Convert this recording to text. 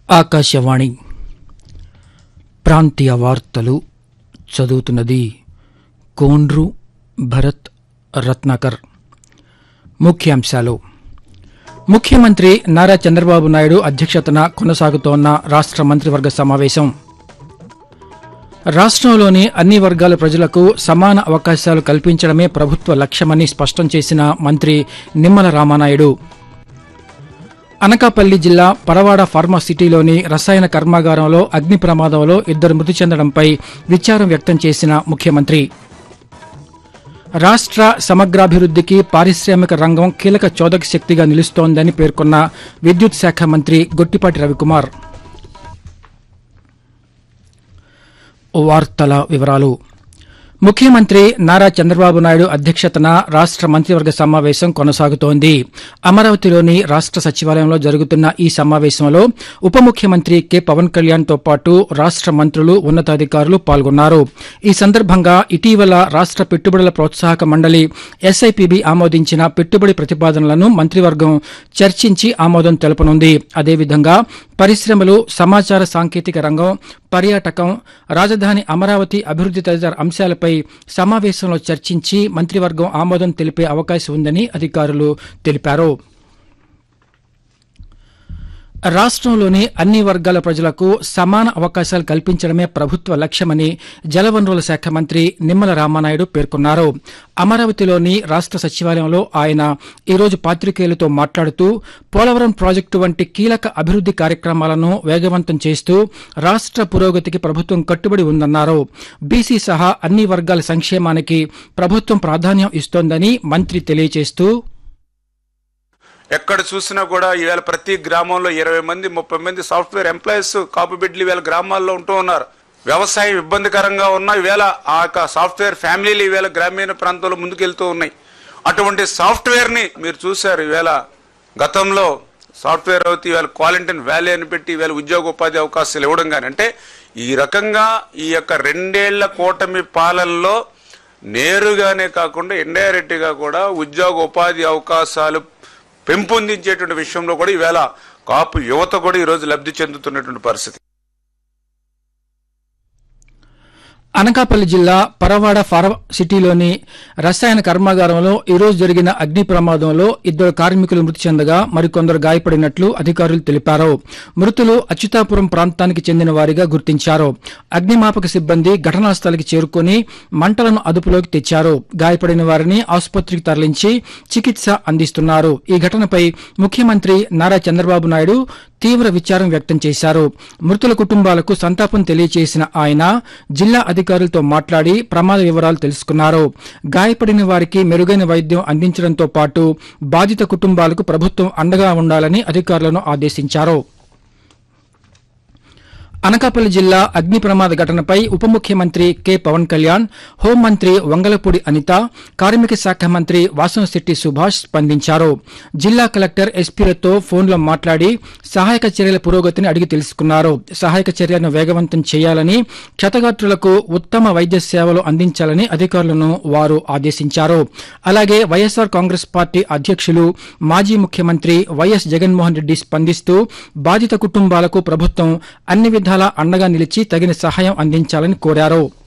ఆకాశవాణి ప్రాంతీయ వార్తలు చదువుతున్నది కోండ్రు భరత్ రత్నాకర్ ముఖ్యాంశాలు ముఖ్యమంత్రి నారా చంద్రబాబు నాయుడు అధ్యక్షతన కొనసాగుతోన్న రాష్ట్ర మంత్రివర్గ సమావేశం రాష్ట్రంలోని అన్ని వర్గాల ప్రజలకు సమాన అవకాశాలు కల్పించడమే ప్రభుత్వ లక్ష్యమని స్పష్టం చేసిన మంత్రి నిమ్మల రామానాయుడు అనకాపల్లి జిల్లా పరవాడ ఫార్మాసిటీలోని రసాయన కర్మాగారంలో అగ్ని ప్రమాదంలో ఇద్దరు మృతి చెందడంపై విచారం వ్యక్తం చేసిన ముఖ్యమంత్రి రాష్ట్ర సమగ్రాభివృద్ధికి పారిశ్రామిక రంగం కీలక చోదక శక్తిగా నిలుస్తోందని పేర్కొన్న విద్యుత్ శాఖ మంత్రి గొట్టిపాటి రవికుమార్ వార్తల వివరాలు ముఖ్యమంత్రి నారా చంద్రబాబు నాయుడు అధ్యక్షతన రాష్ట్ర మంత్రివర్గ సమావేశం కొనసాగుతోంది అమరావతిలోని రాష్ట్ర సచివాలయంలో జరుగుతున్న ఈ సమావేశంలో ఉప ముఖ్యమంత్రి కె పవన్ కళ్యాణ్ తో పాటు రాష్ట్ర మంత్రులు ఉన్నతాధికారులు పాల్గొన్నారు ఈ సందర్భంగా ఇటీవల రాష్ట్ర పెట్టుబడుల ప్రోత్సాహక మండలి ఎస్ఐపిబి ఆమోదించిన పెట్టుబడి ప్రతిపాదనలను మంత్రివర్గం చర్చించి ఆమోదం తెలపనుంది అదేవిధంగా పరిశ్రమలు సమాచార సాంకేతిక రంగం పర్యాటకం రాజధాని అమరావతి అభివృద్ది తదితర అంశాలపై సమావేశంలో చర్చించి మంత్రివర్గం ఆమోదం తెలిపే అవకాశం ఉందని అధికారులు తెలిపారు రాష్ట్రంలోని అన్ని వర్గాల ప్రజలకు సమాన అవకాశాలు కల్పించడమే ప్రభుత్వ లక్ష్యమని జలవనరుల శాఖ మంత్రి నిమ్మల రామానాయుడు పేర్కొన్నారు అమరావతిలోని రాష్ట్ర సచివాలయంలో ఆయన ఈరోజు పాత్రికేయులతో మాట్లాడుతూ పోలవరం ప్రాజెక్టు వంటి కీలక అభివృద్ది కార్యక్రమాలను వేగవంతం చేస్తూ రాష్ట్ర పురోగతికి ప్రభుత్వం కట్టుబడి ఉందన్నారు బీసీ సహా అన్ని వర్గాల సంక్షేమానికి ప్రభుత్వం ప్రాధాన్యం ఇస్తోందని మంత్రి తెలియజేస్తూ ఎక్కడ చూసినా కూడా ఈవేళ ప్రతి గ్రామంలో ఇరవై మంది ముప్పై మంది సాఫ్ట్వేర్ ఎంప్లాయీస్ కాపు బిడ్డలు ఈవేళ గ్రామాల్లో ఉంటూ ఉన్నారు వ్యవసాయం ఇబ్బందికరంగా ఉన్న ఈవేళ ఆ యొక్క సాఫ్ట్వేర్ ఫ్యామిలీలు ఈవేళ గ్రామీణ ప్రాంతంలో ముందుకెళ్తూ ఉన్నాయి అటువంటి సాఫ్ట్వేర్ ని మీరు చూశారు ఈవేళ గతంలో సాఫ్ట్వేర్ అవుతే ఈవేళ క్వాలిటీన్ వ్యాలీ అని పెట్టి ఈవేళ ఉద్యోగ ఉపాధి అవకాశాలు ఇవ్వడం కానీ అంటే ఈ రకంగా ఈ యొక్క రెండేళ్ల కూటమి పాలనలో నేరుగానే కాకుండా ఇండైరెక్ట్ గా కూడా ఉద్యోగ ఉపాధి అవకాశాలు పెంపొందించేటువంటి విషయంలో కూడా ఈవేళ కాపు యువత కూడా ఈరోజు లబ్ధి చెందుతున్నటువంటి పరిస్థితి అనకాపల్లి జిల్లా పరవాడ ఫార్మసిటీలోని రసాయన కర్మాగారంలో ఈరోజు జరిగిన అగ్ని ప్రమాదంలో ఇద్దరు కార్మికులు మృతి చెందగా మరికొందరు గాయపడినట్లు అధికారులు తెలిపారు మృతులు అచ్యుతాపురం ప్రాంతానికి చెందిన వారిగా గుర్తించారు అగ్నిమాపక సిబ్బంది ఘటనా స్థలికి చేరుకుని మంటలను అదుపులోకి తెచ్చారు గాయపడిన వారిని ఆసుపత్రికి తరలించి చికిత్స అందిస్తున్నారు ఈ ఘటనపై ముఖ్యమంత్రి నారా చంద్రబాబు నాయుడు తీవ్ర విచారం వ్యక్తం చేశారు మృతుల కుటుంబాలకు సంతాపం తెలియజేసిన ఆయన జిల్లా అధికారులతో మాట్లాడి ప్రమాద వివరాలు తెలుసుకున్నారు గాయపడిన వారికి మెరుగైన వైద్యం అందించడంతో పాటు బాధిత కుటుంబాలకు ప్రభుత్వం అండగా ఉండాలని అధికారులను ఆదేశించారు అనకాపల్లి జిల్లా అగ్ని ప్రమాద ఘటనపై ఉప ముఖ్యమంత్రి కె పవన్ కళ్యాణ్ హోంమంత్రి వంగలపూడి అనిత కార్మిక శాఖ మంత్రి వాసంశెట్టి సుభాష్ స్పందించారు జిల్లా కలెక్టర్ ఎస్పీలతో ఫోన్లో మాట్లాడి సహాయక చర్యల పురోగతిని అడిగి తెలుసుకున్నారు సహాయక చర్యలను వేగవంతం చేయాలని క్షతగాత్రులకు ఉత్తమ వైద్య సేవలు అందించాలని అధికారులను వారు ఆదేశించారు అలాగే వైఎస్సార్ కాంగ్రెస్ పార్టీ అధ్యక్షులు మాజీ ముఖ్యమంత్రి వైఎస్ జగన్మోహన్ రెడ్డి స్పందిస్తూ బాధిత కుటుంబాలకు ప్రభుత్వం అన్ని విధాలా అండగా నిలిచి తగిన సహాయం అందించాలని కోరారు